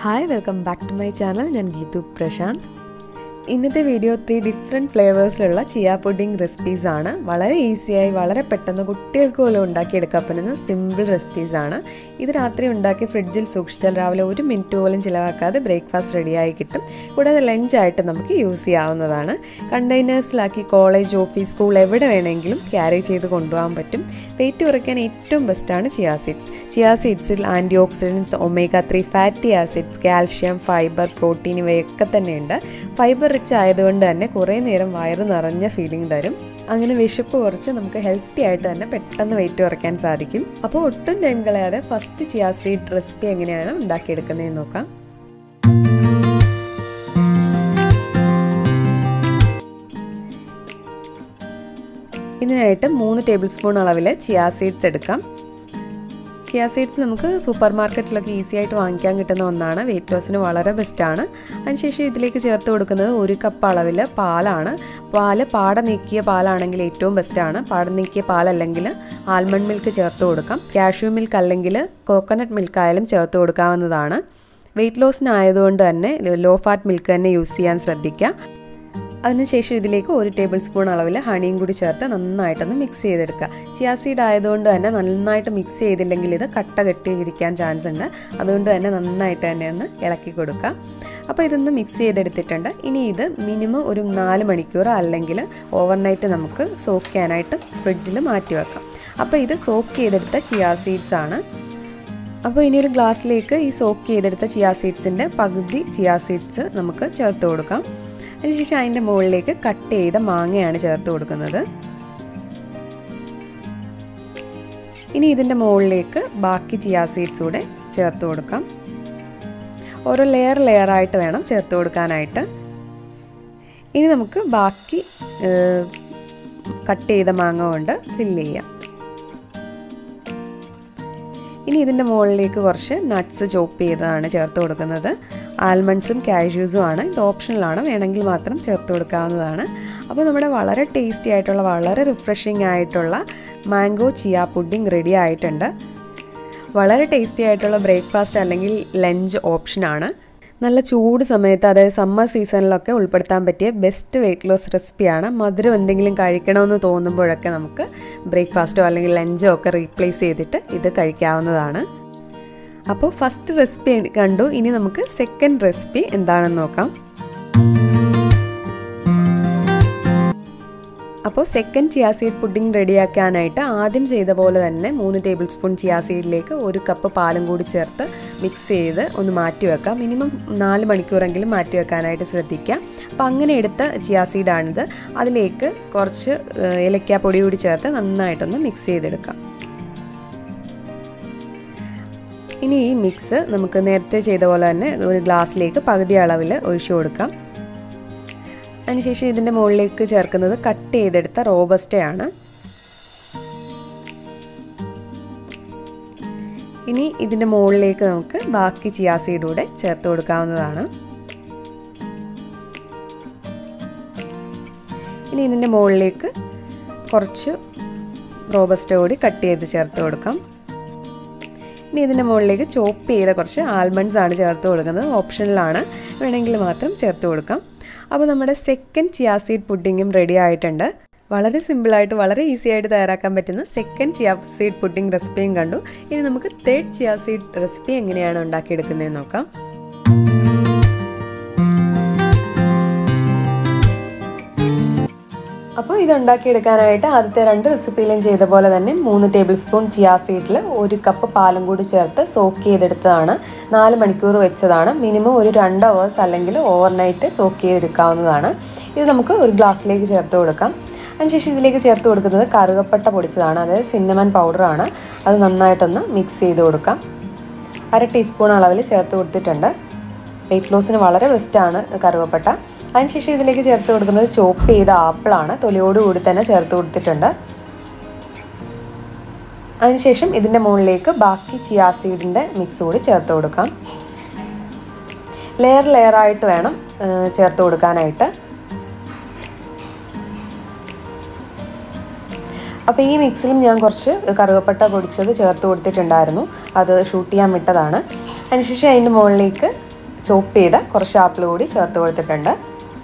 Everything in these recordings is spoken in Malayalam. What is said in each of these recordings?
hi welcome back to my channel ഞാൻ ഗീതു പ്രശാന്ത് ഇന്നത്തെ വീഡിയോ ത്രീ ഡിഫറെൻറ്റ് ഫ്ലേവേഴ്സിലുള്ള ചിയ പുഡിംഗ് റെസിപ്പീസ് ആണ് വളരെ ഈസിയായി വളരെ പെട്ടെന്ന് കുട്ടികൾക്ക് പോലും ഉണ്ടാക്കിയെടുക്കാൻ പറ്റുന്ന സിമ്പിൾ റെസിപ്പീസ് ആണ് ഇത് രാത്രി ഉണ്ടാക്കി ഫ്രിഡ്ജിൽ സൂക്ഷിച്ചാൽ രാവിലെ ഒരു മിനിറ്റ് പോലും ചിലവാക്കാതെ ബ്രേക്ക്ഫാസ്റ്റ് റെഡിയായി കിട്ടും കൂടാതെ ലഞ്ചായിട്ട് നമുക്ക് യൂസ് ചെയ്യാവുന്നതാണ് കണ്ടെയ്നേഴ്സിലാക്കി കോളേജ് ഓഫീസ് സ്കൂൾ എവിടെ വേണമെങ്കിലും ക്യാരി ചെയ്ത് കൊണ്ടുപോകാൻ പറ്റും വെയിറ്റ് കുറയ്ക്കാൻ ഏറ്റവും ബെസ്റ്റാണ് ചിയാ സീഡ്സ് ചിയാ സീഡ്സിൽ antioxidants omega three fatty acids calcium fibre protein ഇവയൊക്കെ തന്നെയുണ്ട് ഫൈബർ റിച്ച് ആയതുകൊണ്ട് തന്നെ കുറേ നേരം വയറ് നിറഞ്ഞ ഫീലിംഗ് തരും അങ്ങനെ വിശപ്പ് കുറച്ച് നമുക്ക് ഹെൽത്തി ആയിട്ട് തന്നെ പെട്ടെന്ന് വെയിറ്റ് കുറയ്ക്കാൻ സാധിക്കും അപ്പോൾ ഒട്ടും ടൈം കളയാതെ ഫസ്റ്റ് ചിയാ സീഡ് റെസിപ്പി എങ്ങനെയാണ് ഉണ്ടാക്കിയെടുക്കുന്നതെന്ന് നോക്കാം ഇതിനായിട്ട് മൂന്ന് ടേബിൾ സ്പൂൺ അളവിൽ ചിയാ സീഡ്സ് എടുക്കാം ചിയാ സീഡ്സ് നമുക്ക് സൂപ്പർ മാർക്കറ്റിലൊക്കെ ഈസി ആയിട്ട് വാങ്ങിക്കാൻ കിട്ടുന്ന ഒന്നാണ് വെയിറ്റ് ലോസിന് വളരെ ബെസ്റ്റാണ് അതിനുശേഷം ഇതിലേക്ക് ചേർത്ത് കൊടുക്കുന്നത് ഒരു കപ്പ് അളവിൽ പാലാണ് പാല് പാട നീക്കിയ പാലാണെങ്കിൽ ഏറ്റവും ബെസ്റ്റാണ് പാട നീക്കിയ പാലല്ലെങ്കിൽ ആൽമണ്ട് മിൽക്ക് ചേർത്ത് കൊടുക്കാം കാഷ്യൂ മിൽക്ക് അല്ലെങ്കിൽ കോക്കനട്ട് മിൽക്ക് ആയാലും ചേർത്ത് കൊടുക്കാവുന്നതാണ് വെയിറ്റ് ലോസിനായതുകൊണ്ട് തന്നെ ലോ ഫാറ്റ് മിൽക്ക് തന്നെ യൂസ് ചെയ്യാൻ ശ്രദ്ധിക്കുക അതിനുശേഷം ഇതിലേക്ക് ഒരു ടേബിൾ സ്പൂൺ അളവിൽ ഹണിയും കൂടി ചേർത്ത് നന്നായിട്ടൊന്ന് മിക്സ് ചെയ്തെടുക്കുക ചിയാ സീഡ് ആയതുകൊണ്ട് തന്നെ നന്നായിട്ട് മിക്സ് ചെയ്തില്ലെങ്കിൽ ഇത് കട്ട കെട്ടിയിരിക്കാൻ ചാൻസ് ഉണ്ട് അതുകൊണ്ട് തന്നെ നന്നായിട്ട് തന്നെ ഒന്ന് ഇളക്കി കൊടുക്കുക അപ്പോൾ ഇതൊന്ന് മിക്സ് ചെയ്തെടുത്തിട്ടുണ്ട് ഇനി ഇത് മിനിമം ഒരു നാല് മണിക്കൂർ അല്ലെങ്കിൽ ഓവർനൈറ്റ് നമുക്ക് സോക്ക് ചെയ്യാനായിട്ട് ഫ്രിഡ്ജിൽ മാറ്റി വെക്കാം അപ്പോൾ ഇത് സോക്ക് ചെയ്തെടുത്ത ചിയാ സീഡ്സ് ആണ് അപ്പോൾ ഇനി ഒരു ഗ്ലാസ്സിലേക്ക് ഈ സോക്ക് ചെയ്തെടുത്ത ചിയാ സീഡ്സിൻ്റെ പകുതി ചിയാ സീഡ്സ് നമുക്ക് ചേർത്ത് കൊടുക്കാം അതിനുശേഷം അതിൻ്റെ മുകളിലേക്ക് കട്ട് ചെയ്ത മാങ്ങയാണ് ചേർത്ത് കൊടുക്കുന്നത് ഇനി ഇതിൻ്റെ മുകളിലേക്ക് ബാക്കി ചിയാ സീഡ്സ് കൂടെ ചേർത്ത് കൊടുക്കാം ഓരോ ലെയർ ലെയറായിട്ട് വേണം ചേർത്ത് കൊടുക്കാനായിട്ട് ഇനി നമുക്ക് ബാക്കി കട്ട് ചെയ്ത മാങ്ങ കൊണ്ട് ഫില്ല് ചെയ്യാം ഇനി ഇതിൻ്റെ മുകളിലേക്ക് കുറച്ച് നട്ട്സ് ചോപ്പ് ചെയ്തതാണ് ചേർത്ത് കൊടുക്കുന്നത് ആൽമണ്ട്സും കാഷ്യൂസും ആണ് ഇത് ഓപ്ഷണലാണ് വേണമെങ്കിൽ മാത്രം ചേർത്ത് കൊടുക്കാവുന്നതാണ് അപ്പോൾ നമ്മുടെ വളരെ ടേസ്റ്റി ആയിട്ടുള്ള വളരെ റിഫ്രഷിംഗ് ആയിട്ടുള്ള മാംഗോ ചിയ പുഡിംഗ് റെഡി ആയിട്ടുണ്ട് വളരെ ടേസ്റ്റി ആയിട്ടുള്ള ബ്രേക്ക്ഫാസ്റ്റ് അല്ലെങ്കിൽ ലഞ്ച് ഓപ്ഷനാണ് നല്ല ചൂട് സമയത്ത് അതായത് സമ്മർ സീസണിലൊക്കെ ഉൾപ്പെടുത്താൻ പറ്റിയ ബെസ്റ്റ് വെയിറ്റ് ലോസ് റെസിപ്പിയാണ് മധുരം എന്തെങ്കിലും കഴിക്കണമെന്ന് തോന്നുമ്പോഴൊക്കെ നമുക്ക് ബ്രേക്ക്ഫാസ്റ്റോ അല്ലെങ്കിൽ ലഞ്ചോ ഒക്കെ റീപ്ലേസ് ചെയ്തിട്ട് ഇത് കഴിക്കാവുന്നതാണ് അപ്പോൾ ഫസ്റ്റ് റെസിപ്പി കണ്ടു ഇനി നമുക്ക് സെക്കൻഡ് റെസിപ്പി എന്താണെന്ന് നോക്കാം അപ്പോൾ സെക്കൻഡ് ചിയാ സീഡ് പുഡിംഗ് റെഡിയാക്കാനായിട്ട് ആദ്യം ചെയ്ത പോലെ തന്നെ മൂന്ന് ടേബിൾ സ്പൂൺ ചിയാ സീഡിലേക്ക് ഒരു കപ്പ് പാലും കൂടി ചേർത്ത് മിക്സ് ചെയ്ത് ഒന്ന് മാറ്റി വെക്കാം മിനിമം നാല് മണിക്കൂറെങ്കിലും മാറ്റി വെക്കാനായിട്ട് ശ്രദ്ധിക്കുക അപ്പോൾ അങ്ങനെ എടുത്ത ചിയാ സീഡാണിത് അതിലേക്ക് കുറച്ച് ഏലക്ക പൊടി കൂടി ചേർത്ത് നന്നായിട്ടൊന്ന് മിക്സ് ചെയ്തെടുക്കാം ഇനി ഈ മിക്സ് നമുക്ക് നേരത്തെ ചെയ്ത പോലെ തന്നെ ഒരു ഗ്ലാസ്സിലേക്ക് പകുതി അളവിൽ ഒഴിച്ചു കൊടുക്കാം അതിനുശേഷം ഇതിൻ്റെ മുകളിലേക്ക് ചേർക്കുന്നത് കട്ട് ചെയ്തെടുത്ത റോബസ്റ്റയാണ് ഇനി ഇതിൻ്റെ മുകളിലേക്ക് നമുക്ക് ബാക്കി ചിയാ സീഡൂടെ ചേർത്ത് കൊടുക്കാവുന്നതാണ് ഇനി ഇതിൻ്റെ മുകളിലേക്ക് കുറച്ച് റോബസ്റ്റ കൂടി കട്ട് ചെയ്ത് ചേർത്ത് കൊടുക്കാം ഇനി ഇതിൻ്റെ മുകളിലേക്ക് ചോപ്പ് ചെയ്ത കുറച്ച് ആൽമണ്ട്സ് ആണ് ചേർത്ത് കൊടുക്കുന്നത് ഓപ്ഷനിലാണ് വേണമെങ്കിൽ മാത്രം ചേർത്ത് കൊടുക്കാം അപ്പോൾ നമ്മുടെ സെക്കൻഡ് ചിയാ സീഡ് പുഡിങ്ങും റെഡി ആയിട്ടുണ്ട് വളരെ സിമ്പിളായിട്ട് വളരെ ഈസി ആയിട്ട് തയ്യാറാക്കാൻ പറ്റുന്ന സെക്കൻഡ് ചിയാ സീഡ് പുഡിംഗ് റെസിപ്പിയും കണ്ടു ഇനി നമുക്ക് തേർഡ് ചിയാ സീഡ് റെസിപ്പി എങ്ങനെയാണ് ഉണ്ടാക്കിയെടുക്കുന്നതെന്ന് നോക്കാം അപ്പോൾ ഇത് ഉണ്ടാക്കിയെടുക്കാനായിട്ട് ആദ്യത്തെ രണ്ട് റെസിപ്പിയിലും ചെയ്ത പോലെ തന്നെ മൂന്ന് ടേബിൾ സ്പൂൺ ചിയാ സീഡിൽ ഒരു കപ്പ് പാലും കൂടി ചേർത്ത് സോക്ക് ചെയ്തെടുത്തതാണ് നാല് മണിക്കൂർ വെച്ചതാണ് മിനിമം ഒരു രണ്ട് അവേഴ്സ് അല്ലെങ്കിൽ ഓവർനൈറ്റ് സോക്ക് ചെയ്തെടുക്കാവുന്നതാണ് ഇത് നമുക്ക് ഒരു ഗ്ലാസ്സിലേക്ക് ചേർത്ത് കൊടുക്കാം അതിനുശേഷം ഇതിലേക്ക് ചേർത്ത് കൊടുക്കുന്നത് കറുകപ്പട്ട പൊടിച്ചതാണ് അതായത് സിന്നമൻ പൗഡറാണ് അത് നന്നായിട്ടൊന്ന് മിക്സ് ചെയ്ത് കൊടുക്കാം അര ടീസ്പൂൺ അളവിൽ ചേർത്ത് കൊടുത്തിട്ടുണ്ട് വെയിറ്റ് ലോസിന് വളരെ ബെസ്റ്റാണ് കറുകപ്പട്ട അതിനുശേഷം ഇതിലേക്ക് ചേർത്ത് കൊടുക്കുന്നത് ചോപ്പ് ചെയ്ത ആപ്പിളാണ് തൊലിയോടുകൂടി തന്നെ ചേർത്ത് കൊടുത്തിട്ടുണ്ട് അതിനുശേഷം ഇതിൻ്റെ മുകളിലേക്ക് ബാക്കി ചിയാ സീഡിൻ്റെ മിക്സ് കൂടി ചേർത്ത് കൊടുക്കാം ലെയർ ലെയറായിട്ട് വേണം ചേർത്ത് കൊടുക്കാനായിട്ട് അപ്പോൾ ഈ മിക്സിലും ഞാൻ കുറച്ച് കറുവപ്പട്ട പൊടിച്ചത് ചേർത്ത് കൊടുത്തിട്ടുണ്ടായിരുന്നു അത് ഷൂട്ട് ചെയ്യാൻ വിട്ടതാണ് അതിനുശേഷം അതിൻ്റെ മുകളിലേക്ക് ചോപ്പ് ചെയ്ത കുറച്ച് ആപ്പിൾ കൂടി ചേർത്ത് കൊടുത്തിട്ടുണ്ട്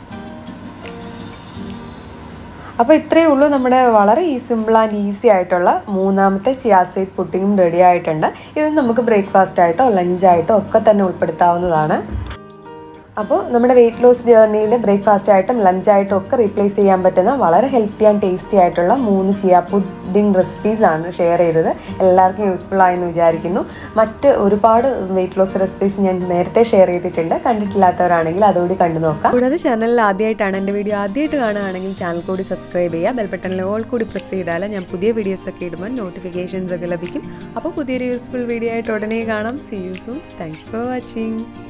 അപ്പോൾ ഇത്രയേ ഉള്ളൂ നമ്മുടെ വളരെ ഈ സിമ്പിൾ ആൻഡ് ഈസി ആയിട്ടുള്ള മൂന്നാമത്തെ ചിയാസീഡ് പുഡിങ്ങും റെഡി ആയിട്ടുണ്ട് ഇത് നമുക്ക് ബ്രേക്ക്ഫാസ്റ്റ് ആയിട്ടോ ലഞ്ചായിട്ടോ ഒക്കെ തന്നെ ഉൾപ്പെടുത്താവുന്നതാണ് അപ്പോൾ നമ്മുടെ വെയിറ്റ് ലോസ് ജേർണിയിൽ ബ്രേക്ക്ഫാസ്റ്റ് ആയിട്ടും ലഞ്ചായിട്ടും ഒക്കെ റീപ്ലേസ് ചെയ്യാൻ പറ്റുന്ന വളരെ ഹെൽത്തി ആൻഡ് ടേസ്റ്റി ആയിട്ടുള്ള മൂന്ന് ചിയ പുഡിംഗ് റെസിപ്പീസ് ആണ് ഷെയർ ചെയ്തത് എല്ലാവർക്കും യൂസ്ഫുൾ ആയെന്ന് വിചാരിക്കുന്നു മറ്റ് ഒരുപാട് വെയിറ്റ് ലോസ് റെസിപ്പീസ് ഞാൻ നേരത്തെ ഷെയർ ചെയ്തിട്ടുണ്ട് കണ്ടിട്ടില്ലാത്തവരാണെങ്കിൽ അതുകൂടി കണ്ടു നോക്കാം കൂടാതെ ചാനലിൽ ആദ്യമായിട്ടാണ് എൻ്റെ വീഡിയോ ആദ്യമായിട്ട് കാണുകയാണെങ്കിൽ ചാനൽ കൂടി സബ്സ്ക്രൈബ് ചെയ്യുക ബെൽ ബട്ടണിൽ ഓൾ കൂടി പ്രസ് ചെയ്താൽ ഞാൻ പുതിയ വീഡിയോസ് ഒക്കെ ഇടുമ്പോൾ നോട്ടിഫിക്കേഷൻസ് ഒക്കെ ലഭിക്കും അപ്പോൾ പുതിയൊരു യൂസ്ഫുൾ വീഡിയോ ആയിട്ട് ഉടനെ കാണാം see you soon thanks for watching